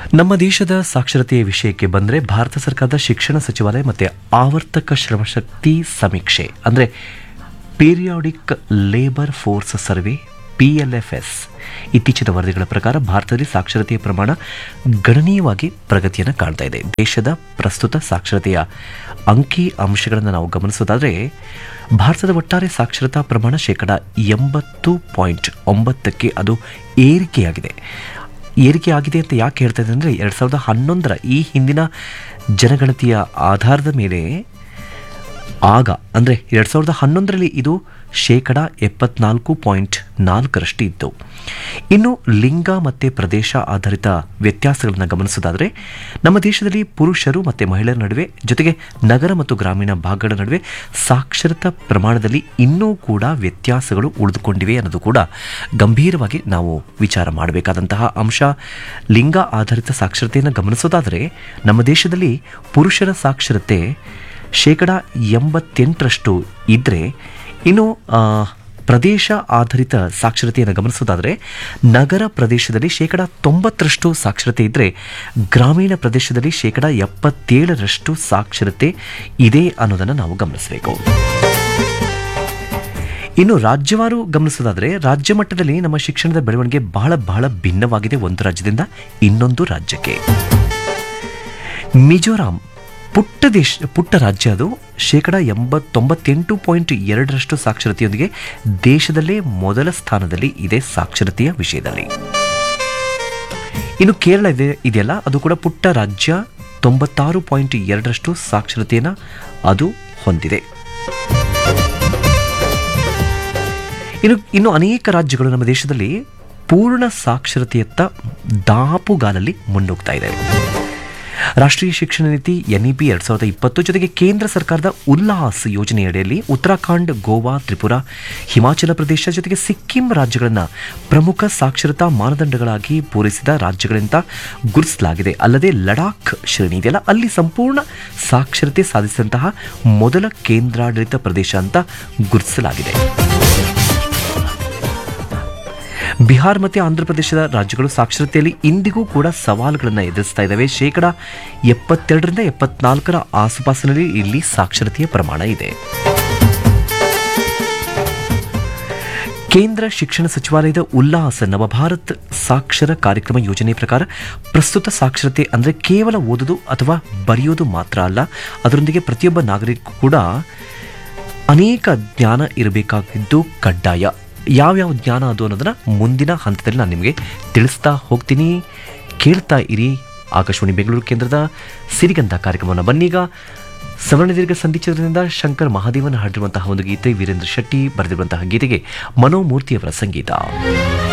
ನಮ್ಮ ದೇಶದ ಸಾಕ್ಷರತೆಯ ವಿಷಯಕ್ಕೆ ಬಂದರೆ ಭಾರತ ಸರ್ಕಾರದ ಶಿಕ್ಷಣ ಸಚಿವಾಲಯ ಮತ್ತು ಆವರ್ತಕ ಶ್ರಮಶಕ್ತಿ ಸಮೀಕ್ಷೆ ಅಂದರೆ periodic labour force survey P L F S ಇತ್ತೀಚಿನ ವರದಿಗಳ ಪ್ರಕಾರ ಭಾರತದಲ್ಲಿ ಸಾಕ್ಷರತೆಯ ಪ್ರಮಾಣ ಗಣನೀಯವಾಗಿ ಪ್ರಗತಿಯನ್ನು ಕಾಣ್ತಾ ಇದೆ ದೇಶದ ಪ್ರಸ್ತುತ ಸಾಕ್ಷರತೆಯ ಅಂಕಿ ಅಂಶಗಳನ್ನು ನಾವು ಗಮನಿಸೋದಾದರೆ ಭಾರತದ ಒಟ್ಟಾರೆ ಸಾಕ್ಷರತಾ ಪ್ರಮಾಣ ಶೇಕಡ ಎಂಬತ್ತು ಪಾಯಿಂಟ್ ಒಂಬತ್ತಕ್ಕೆ ಅದು ಏರಿಕೆಯಾಗಿದೆ ಏರಿಕೆ ಆಗಿದೆ ಅಂತ ಯಾಕೆ ಹೇಳ್ತಾ ಇದೆ ಅಂದರೆ ಎರಡು ಸಾವಿರದ ಹನ್ನೊಂದರ ಈ ಹಿಂದಿನ ಜನಗಣತಿಯ ಆಧಾರದ ಮೇಲೆ ಆಗ ಅಂದರೆ ಎರಡು ಸಾವಿರದ ಹನ್ನೊಂದರಲ್ಲಿ ಇದು ಶೇಕಡ ಎಪ್ಪತ್ನಾಲ್ಕು ಪಾಯಿಂಟ್ ನಾಲ್ಕರಷ್ಟು ಇತ್ತು ಇನ್ನು ಲಿಂಗ ಮತ್ತು ಪ್ರದೇಶ ಆಧಾರಿತ ವ್ಯತ್ಯಾಸಗಳನ್ನು ಗಮನಿಸೋದಾದರೆ ನಮ್ಮ ದೇಶದಲ್ಲಿ ಪುರುಷರು ಮತ್ತು ಮಹಿಳೆಯರ ನಡುವೆ ಜೊತೆಗೆ ನಗರ ಮತ್ತು ಗ್ರಾಮೀಣ ಭಾಗಗಳ ನಡುವೆ ಸಾಕ್ಷರತಾ ಪ್ರಮಾಣದಲ್ಲಿ ಇನ್ನೂ ಕೂಡ ವ್ಯತ್ಯಾಸಗಳು ಉಳಿದುಕೊಂಡಿವೆ ಅನ್ನೋದು ಕೂಡ ಗಂಭೀರವಾಗಿ ನಾವು ವಿಚಾರ ಮಾಡಬೇಕಾದಂತಹ ಅಂಶ ಲಿಂಗ ಆಧಾರಿತ ಸಾಕ್ಷರತೆಯನ್ನು ಗಮನಿಸೋದಾದರೆ ನಮ್ಮ ದೇಶದಲ್ಲಿ ಪುರುಷರ ಸಾಕ್ಷರತೆ ಶೇಕಡ ಎಂಬತ್ತೆಂಟರಷ್ಟು ಇದ್ದರೆ ಇನ್ನು ಆ, ಪ್ರದೇಶ ಆಧಾರಿತ ಸಾಕ್ಷರತೆಯನ್ನು ಗಮನಿಸೋದಾದರೆ ನಗರ ಪ್ರದೇಶದಲ್ಲಿ ಶೇಕಡ ತೊಂಬತ್ತರಷ್ಟು ಸಾಕ್ಷರತೆ ಇದ್ದರೆ ಗ್ರಾಮೀಣ ಪ್ರದೇಶದಲ್ಲಿ ಶೇಕಡ ಎಪ್ಪತ್ತೇಳರಷ್ಟು ಸಾಕ್ಷರತೆ ಇದೆ ಅನ್ನೋದನ್ನು ನಾವು ಗಮನಿಸಬೇಕು ಇನ್ನು ರಾಜ್ಯವಾರು ಗಮನಿಸೋದಾದರೆ ರಾಜ್ಯ ಮಟ್ಟದಲ್ಲಿ ನಮ್ಮ ಶಿಕ್ಷಣದ ಬೆಳವಣಿಗೆ ಬಹಳ ಬಹಳ ಭಿನ್ನವಾಗಿದೆ ಒಂದು ರಾಜ್ಯದಿಂದ ಇನ್ನೊಂದು ರಾಜ್ಯಕ್ಕೆ ಮಿಜೋರಾಂ ಪುಟ್ಟ ದೇಶ ಪುಟ್ಟ ರಾಜ್ಯ ಅದು ಶೇಕಡ ಎಂಬತ್ತೊಂಬತ್ತೆಂಟು ಪಾಯಿಂಟ್ ಎರಡರಷ್ಟು ಸಾಕ್ಷರತೆಯೊಂದಿಗೆ ದೇಶದಲ್ಲೇ ಮೊದಲ ಸ್ಥಾನದಲ್ಲಿ ಇದೆ ಸಾಕ್ಷರತೆಯ ವಿಷಯದಲ್ಲಿ ಇನ್ನು ಕೇರಳ ಇದೆ ಇದೆಯಲ್ಲ ಅದು ಕೂಡ ಪುಟ್ಟ ರಾಜ್ಯ ತೊಂಬತ್ತಾರು ಪಾಯಿಂಟ್ ಎರಡರಷ್ಟು ಸಾಕ್ಷರತೆಯನ್ನು ಅದು ಹೊಂದಿದೆ ಇನ್ನು ಇನ್ನು ಅನೇಕ ರಾಜ್ಯಗಳು ನಮ್ಮ ದೇಶದಲ್ಲಿ ಪೂರ್ಣ ಸಾಕ್ಷರತೆಯತ್ತ ದಾಪುಗಾಲಲ್ಲಿ ಮುನ್ನೋಗ್ತಾ ಇದೆ ರಾಷ್ಟ್ರೀಯ ಶಿಕ್ಷಣ ನೀತಿ ಎನ್ಇಪಿ ಎರಡ್ ಸಾವಿರದ ಇಪ್ಪತ್ತು ಜೊತೆಗೆ ಕೇಂದ್ರ ಸರ್ಕಾರದ ಉಲ್ಲಾಸ್ ಯೋಜನೆಯಡಿಯಲ್ಲಿ ಉತ್ತರಾಖಂಡ್ ಗೋವಾ ತ್ರಿಪುರಾ ಹಿಮಾಚಲ ಪ್ರದೇಶ ಜೊತೆಗೆ ಸಿಕ್ಕಿಂ ರಾಜ್ಯಗಳನ್ನು ಪ್ರಮುಖ ಸಾಕ್ಷರತಾ ಮಾನದಂಡಗಳಾಗಿ ಪೂರೈಸಿದ ರಾಜ್ಯಗಳಿಂದ ಗುರುತಿಸಲಾಗಿದೆ ಅಲ್ಲದೆ ಲಡಾಖ್ ಶ್ರೇಣಿ ಇದೆಯಲ್ಲ ಅಲ್ಲಿ ಸಂಪೂರ್ಣ ಸಾಕ್ಷರತೆ ಸಾಧಿಸಿದಂತಹ ಮೊದಲ ಕೇಂದ್ರಾಡಳಿತ ಪ್ರದೇಶ ಅಂತ ಗುರುತಿಸಲಾಗಿದೆ ಬಿಹಾರ್ ಮತ್ತು ಆಂಧ್ರಪ್ರದೇಶದ ರಾಜ್ಯಗಳು ಸಾಕ್ಷರತೆಯಲ್ಲಿ ಇಂದಿಗೂ ಕೂಡ ಸವಾಲುಗಳನ್ನು ಎದುರಿಸ್ತಾ ಇದ್ದಾವೆ ಶೇಕಡ ಎಪ್ಪತ್ತೆರಡರಿಂದ ಎಪ್ಪತ್ನಾಲ್ಕರ ಆಸುಪಾಸಿನಲ್ಲಿ ಇಲ್ಲಿ ಸಾಕ್ಷರತೆಯ ಪ್ರಮಾಣ ಇದೆ ಕೇಂದ್ರ ಶಿಕ್ಷಣ ಸಚಿವಾಲಯದ ಉಲ್ಲಾಸ ನವಭಾರತ್ ಸಾಕ್ಷರ ಕಾರ್ಯಕ್ರಮ ಯೋಜನೆ ಪ್ರಕಾರ ಪ್ರಸ್ತುತ ಸಾಕ್ಷರತೆ ಅಂದರೆ ಕೇವಲ ಓದೋದು ಅಥವಾ ಬರೆಯೋದು ಮಾತ್ರ ಅಲ್ಲ ಅದರೊಂದಿಗೆ ಪ್ರತಿಯೊಬ್ಬ ನಾಗರಿಕರು ಕೂಡ ಅನೇಕ ಜ್ಞಾನ ಇರಬೇಕಾಗಿದ್ದು ಕಡ್ಡಾಯ ಯಾವ್ಯಾವ ಜ್ಞಾನ ಅದು ಅನ್ನೋದನ್ನ ಮುಂದಿನ ಹಂತದಲ್ಲಿ ನಾನು ನಿಮಗೆ ತಿಳಿಸ್ತಾ ಹೋಗ್ತೀನಿ ಕೇಳ್ತಾ ಇರಿ ಆಕಾಶವಾಣಿ ಬೆಂಗಳೂರು ಕೇಂದ್ರದ ಸಿರಿಗಂಧ ಕಾರ್ಯಕ್ರಮವನ್ನು ಬನ್ನೀಗ ಸವರ್ಣದೀರ್ಘ ಸಂಧಿಚಿತ್ರದಿಂದ ಶಂಕರ್ ಮಹಾದೇವನ ಹಾಡಿರುವಂತಹ ಒಂದು ಗೀತೆ ವೀರೇಂದ್ರ ಶೆಟ್ಟಿ ಬರೆದಿರುವಂತಹ ಗೀತೆಗೆ ಮನೋಮೂರ್ತಿಯವರ ಸಂಗೀತ